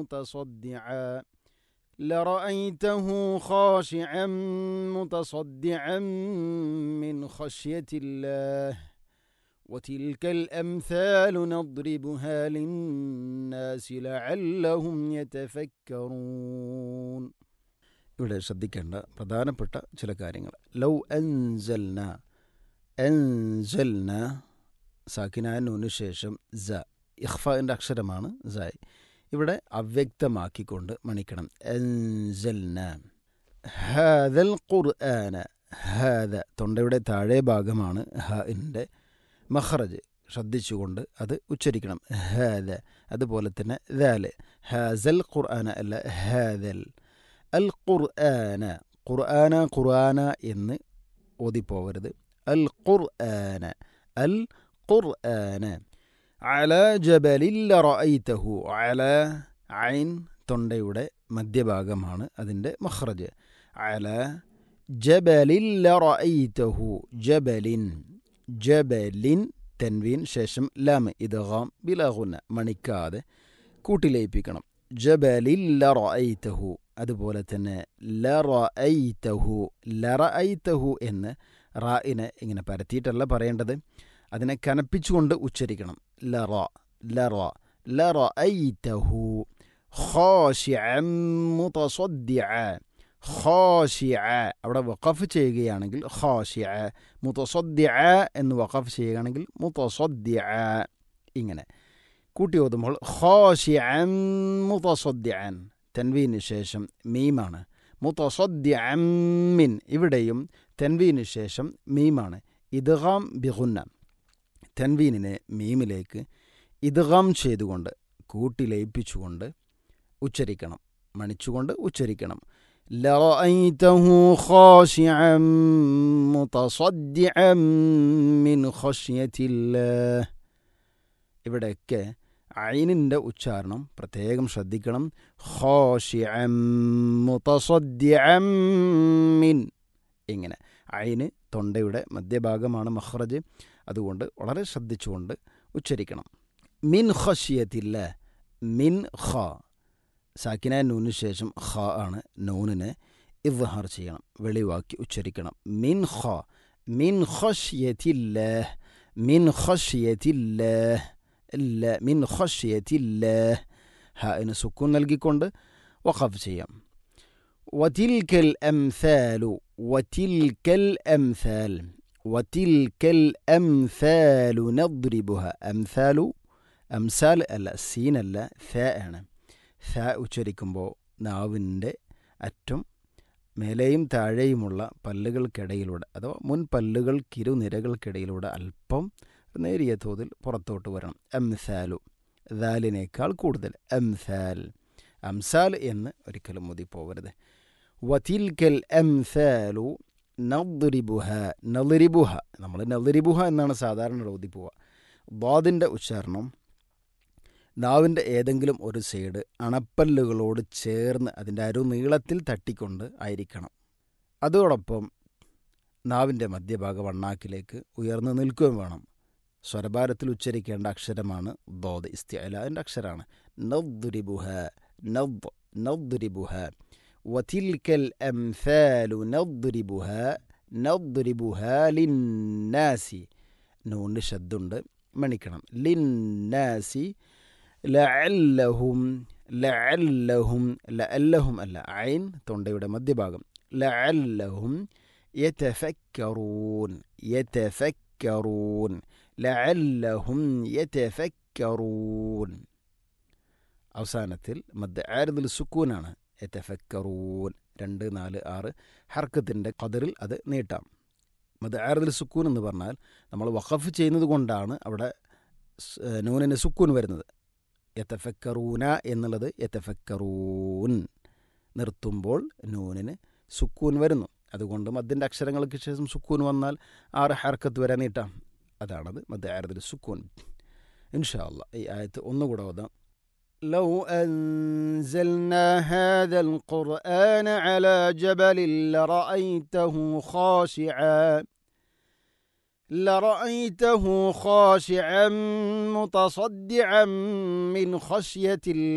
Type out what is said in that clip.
متصدعا لرأيته خاشعا متصدعا من خشية الله وتلك الأمثال نضربها للناس لعلهم يتفكرون ഇവിടെ ശ്രദ്ധിക്കേണ്ട പ്രധാനപ്പെട്ട ചില കാര്യങ്ങൾ ലൗ അൻസൽന അൻസൽന സാക്കിനായ നൂന് ശേഷം സ ഇഖ്ഫിൻ്റെ അക്ഷരമാണ് സായ് ഇവിടെ അവ്യക്തമാക്കിക്കൊണ്ട് മണിക്കണം അൻസൽന ഹാദൽ ഖുർആന ഹാദ തൊണ്ടയുടെ താഴെ ഭാഗമാണ് ഹാഇൻ്റെ മഹ്റജ് ശ്രദ്ധിച്ചുകൊണ്ട് അത് ഉച്ചരിക്കണം ഹാദ അതുപോലെ തന്നെ ദാല് ഹാസൽ ഖുർആന അല്ല ഹാദൽ അൽ ഖുർആന ഖുർആന ഖുർആന എന്ന് ഓതിപ്പോവരുത് അൽ ഖുർആന അൽ ഖുർആന അല ജബലിൽ റഅയ്തഹു അല ഐൻ തൊണ്ടയുടെ മധ്യഭാഗമാണ് അതിൻ്റെ മഖ്റജ് അല ജബലിൽ റഅയ്തഹു ജബലിൻ ജബലിൻ തൻവീൻ ശേഷം ലാം ഇദ്ഗാം ബിലാഗുന്ന മണിക്കാതെ കൂട്ടിലയിപ്പിക്കണം ജബലിൽ റഅയ്തഹു അതുപോലെ തന്നെ ലറഅയ്തഹു ലറഅയ്തഹു എന്ന് റായിനെ ഇങ്ങനെ പരത്തിയിട്ടല്ല പറയേണ്ടത് അതിനെ കനപ്പിച്ചുകൊണ്ട് ഉച്ചരിക്കണം ലറ ലറ ലറഅയ്തഹു ഖാശിഅൻ മുതസദ്ദിഅ ഖാശിഅ അവിടെ വഖഫ് ചെയ്യുകയാണെങ്കിൽ ഖാശിഅ മുതസദ്ദിഅ എന്ന് വഖഫ് ചെയ്യുകയാണെങ്കിൽ മുതസദ്ദിഅ ഇങ്ങനെ കൂട്ടി ഓതുമ്പോൾ ഖാശിഅൻ മുതസദ്ദിഅൻ തൻവീന് ശേഷം മീമാണ് മുതസദ്ദിഅൻ മിൻ ഇവിടെയും തൻവീന് ശേഷം മീമാണ് ഇദ്ഗാം ബിഗുന്ന തൻവീനിനെ മീമിലേക്ക് ഇദ്ഗാം ചെയ്തുകൊണ്ട് കൂട്ടിലയിപ്പിച്ചുകൊണ്ട് ഉച്ചരിക്കണം മണിച്ചുകൊണ്ട് ഉച്ചരിക്കണം لرأيته خاشعا متصدعا من خشية الله ഇവിടെയൊക്കെ ഐനിൻ്റെ ഉച്ചാരണം പ്രത്യേകം ശ്രദ്ധിക്കണം ഖാഷിഅം മുതസദ്ദിഅം മിൻ ഇങ്ങനെ ഐന് തൊണ്ടയുടെ മധ്യഭാഗമാണ് മഹ്റജ് അതുകൊണ്ട് വളരെ ശ്രദ്ധിച്ചുകൊണ്ട് ഉച്ചരിക്കണം മിൻ ഖഷിയത്തില്ല മിൻ ഖ സാക്കിന നൂന് ശേഷം ഖ ആണ് നൂനിനെ ഇവ്ഹാർ ചെയ്യണം വെളിവാക്കി ഉച്ചരിക്കണം മിൻ ഖ മിൻ ഖഷിയത്തില്ല മിൻ ഖഷിയത്തില്ല ഇല്ല മിൻ ഖഷിയത്തില്ല ഹാന് സുക്കൂൻ നൽകിക്കൊണ്ട് വഖഫ് ചെയ്യാം വതിൽക്കൽ അംസാലു വതിൽക്കൽ അംസാൽ വതിൽക്കൽ അംസാലു നദ്രിബുഹ അംസാലു അംസാൽ അല്ല സീനല്ല ഫ ആണ് ഫ ഉച്ചരിക്കുമ്പോൾ നാവിൻ്റെ അറ്റം മേലെയും താഴെയുമുള്ള പല്ലുകൾക്കിടയിലൂടെ അഥവാ മുൻ പല്ലുകൾക്കിരുനിരകൾക്കിടയിലൂടെ അല്പം നേരിയ തോതിൽ പുറത്തോട്ട് വരണം എംസാലു ദാലിനേക്കാൾ കൂടുതൽ എംസാൽ അംസാൽ എന്ന് ഒരിക്കലും മുതി പോകരുത് വതിൽക്കൽ എംസാലു നദ്രിബുഹ നളിരിബുഹ നമ്മൾ നളിരിബുഹ എന്നാണ് സാധാരണ ഓതി പോവുക ബാദിൻ്റെ ഉച്ചാരണം നാവിൻ്റെ ഏതെങ്കിലും ഒരു സൈഡ് അണപ്പല്ലുകളോട് ചേർന്ന് അതിൻ്റെ അരു നീളത്തിൽ തട്ടിക്കൊണ്ട് ആയിരിക്കണം അതോടൊപ്പം നാവിൻ്റെ മധ്യഭാഗ വണ്ണാക്കിലേക്ക് ഉയർന്നു നിൽക്കുകയും വേണം സ്വരഭാരത്തിൽ ഉച്ചരിക്കേണ്ട അക്ഷരമാണ് ദോദ് ഇസ്തിഅലാൻ്റെ അക്ഷരമാണ് നദ്രിബുഹ നദ് നദ്രിബുഹ വതിൽക്കൽ അംസാലു നദ്രിബുഹ നദ്രിബുഹ ലിന്നാസി നൂണ്ട് ശബ്ദുണ്ട് മണിക്കണം ലിന്നാസി ലഅല്ലഹും ലഅല്ലഹും ലഅല്ലഹും അല്ല ഐൻ തൊണ്ടയുടെ മധ്യഭാഗം ലഅല്ലഹും യതഫക്കറൂൻ യതഫക്കറൂൻ ലഅല്ലഹും യതഫക്കറൂൻ അവസാനത്തിൽ മദ് ആരുദുൽ സുക്കൂനാണ് യതഫക്കറൂൻ രണ്ട് നാല് ആറ് ഹർക്കത്തിൻ്റെ കതിറിൽ അത് നീട്ടാം മദ് ആരുദുൽ സുക്കൂൻ എന്ന് പറഞ്ഞാൽ നമ്മൾ വഖഫ് ചെയ്യുന്നത് കൊണ്ടാണ് അവിടെ നൂനിന് സുക്കൂൻ വരുന്നത് യതഫക്കറൂന എന്നുള്ളത് യതഫക്കറൂൻ നിർത്തുമ്പോൾ നൂനിന് സുക്കൂൻ വരുന്നു അതുകൊണ്ട് മദ്ദിൻ്റെ അക്ഷരങ്ങൾക്ക് ശേഷം സുക്കൂൻ വന്നാൽ ആറ് ഹർക്കത്ത് വരെ നീട്ടാം അതാണത് മദ് ആരതിൽ സുക്കൂൻ ഇൻഷാ അല്ല ഈ ആയത്ത് ഒന്നുകൂടെ ഓതാം لو أنزلنا هذا القرآن على جبل لرأيته خاشعا لرأيته خاشعا متصدعا من خشية الله